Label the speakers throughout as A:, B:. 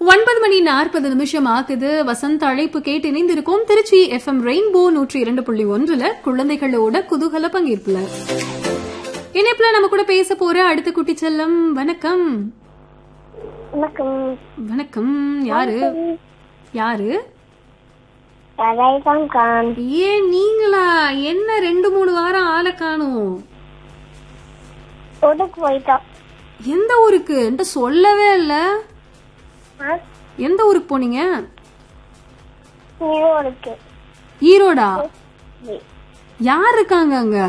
A: ஒன்பது மணி நாற்பது நிமிஷம் ஆகுது வசந்த் அழைப்பு கேட்டு இணைந்திருக்கோம் திருச்சி எஃப்எம் ரெயின்போ நூற்றி இரண்டு புள்ளி ஒன்றுல குழந்தைகளோட குதூகல பங்கேற்புல இணைப்புல நம்ம கூட பேச போற அடுத்த குட்டி செல்லம் வணக்கம்
B: வணக்கம்
A: வணக்கம் யாரு யாரு
B: ரேகாம் கான்
A: ஏன் நீங்களா என்ன ரெண்டு மூணு வாரம் ஆளை காணும்
B: ஊருக்கு போயிட்டோம்
A: எந்த ஊருக்கு என்கிட்ட சொல்லவே இல்ல
B: ஆ?
A: எந்த ஊருக்கு போனீங்க
B: ஈரோடுக்கு
A: ஈரோடா யார் இருக்காங்க அங்க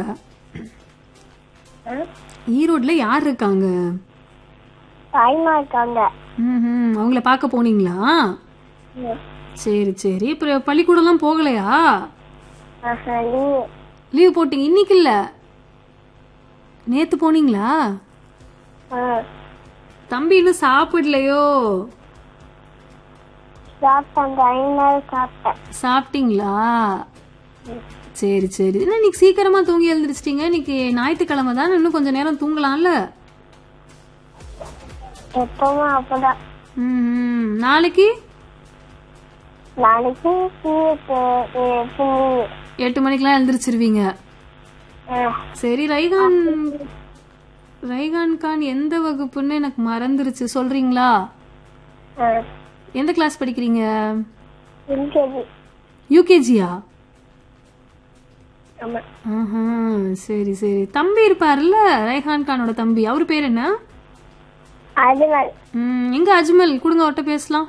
B: ஆ?
A: ஈரோட்ல யார் இருக்காங்க
B: தாய்மா இருக்காங்க
A: ம்ஹும். அவங்கள பார்க்க போனீங்களா
B: ம்.
A: சரி சரி அப்புறம் பள்ளிக்கூடம்லாம் போகலையா
B: ஆஹா, leave.
A: லீவ் போட்டீங்க இன்னைக்கு இல்ல நேத்து போனீங்களா
B: ஆ.
A: தம்பி இன்னும் சாப்பிடலையோ
B: சாப்பிட்டேன் டைமர் சாப்பிட்டேன்
A: சாப்பிட்டீங்களா சரி சரி என்ன இன்னைக்கு சீக்கிரமா தூங்கி எழுந்திரிச்சிட்டீங்க இன்னைக்கு ஞாயிற்றுக்கிழமை தான் இன்னும் கொஞ்ச நேரம் தூங்கலாம்ல
B: எப்பவும் அப்பதான்
A: ம்ஹும். நாளைக்கு
B: நாளைக்கு சீருக்கு
A: எட்டு மணிக்கெல்லாம் எழுந்திரிச்சிருவீங்க சரி ரைகான் ரைகான் கான் எந்த வகுப்புன்னு எனக்கு மறந்துருச்சு சொல்றீங்களா எந்த கிளாஸ் படிக்கிறீங்க
B: எல்கேஜி
A: யூகேஜியா
B: ஆமா
A: ஆஹா சரி சரி தம்பி இருப்பாருல்ல ரைஹான் கானோட தம்பி அவர் பேர் என்ன
B: அதுவல்
A: ம், எங்க அஜ்மல் கொடுங்க அவர்கிட்ட பேசலாம்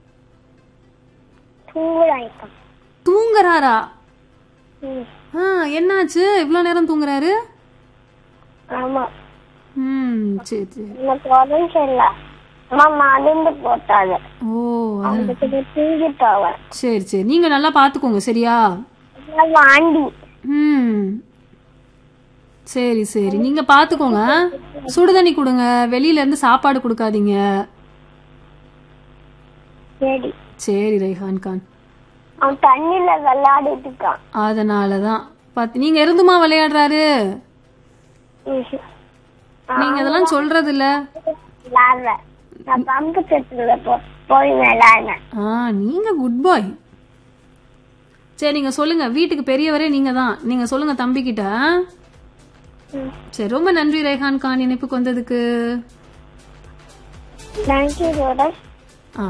B: தூங்குறாய்க்கம்
A: தூங்குறாரா
B: ம்
A: ஆ என்னாச்சு இவ்வளோ நேரம் தூங்குறாரு
B: ஆமா
A: ம் சரி சரி
B: எனக்கு உடம்பு சரியில்லை அம்மா மருந்து போட்டாங்க
A: ஓ
B: அவனுக்கு தூங்கிட்டாங்க
A: சரி சரி நீங்க நல்லா பாத்துக்கோங்க சரியா
B: வாண்டி
A: ம் சரி சரி நீங்க பாத்துக்கோங்க சுடுதண்ணி கொடுங்க வெளியில இருந்து சாப்பாடு கொடுக்காதீங்க
B: சரி
A: சரி ரைஹான் கான்
B: அவன் தண்ணியில விளையாடிட்டு இருக்கான்
A: அதனாலதான் பாத்து நீங்க இருந்துமா விளையாடுறாரு
B: ம்ஹும்.
A: நீங்க அதெல்லாம் சொல்றது இல்ல
B: விளையாடுற நான் பம்பு செட்டுல போ போய் விளையாடுறேன்
A: ஆ நீங்க குட் பாய் சரி நீங்க சொல்லுங்க வீட்டுக்கு பெரியவரே நீங்க தான் நீங்க சொல்லுங்க தம்பி கிட்ட
B: ம்.
A: சரி ரொம்ப நன்றி ரேஹான் கான் இணைப்புக்கு வந்ததுக்கு
B: தேங்க்யூ ரோடஸ்
A: ஆ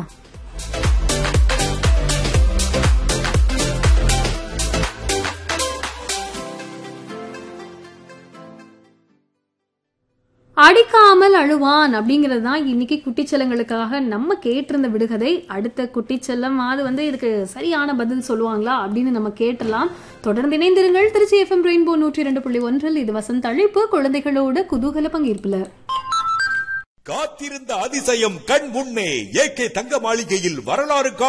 A: அடிக்காமல் அழுவான் அப்படிங்கிறது தான் இன்னைக்கு குட்டிச்செல்லங்களுக்காக நம்ம கேட்டிருந்த விடுகதை அடுத்த குட்டிச்செல்லம் அது வந்து இதுக்கு சரியான பதில் சொல்லுவாங்களா அப்படின்னு நம்ம கேட்டலாம் தொடர்ந்து இணைந்திருங்கள் திருச்சி எஃப்எம் ரெயின்போ நூற்றி இரண்டு புள்ளி ஒன்றில் இது வசந்த் அழைப்பு குழந்தைகளோட குதூகல பங்கேற்புல
C: காத்திருந்த அதிசயம் கண் முன்னே ஏகே தங்க மாளிகையில் வரலாறு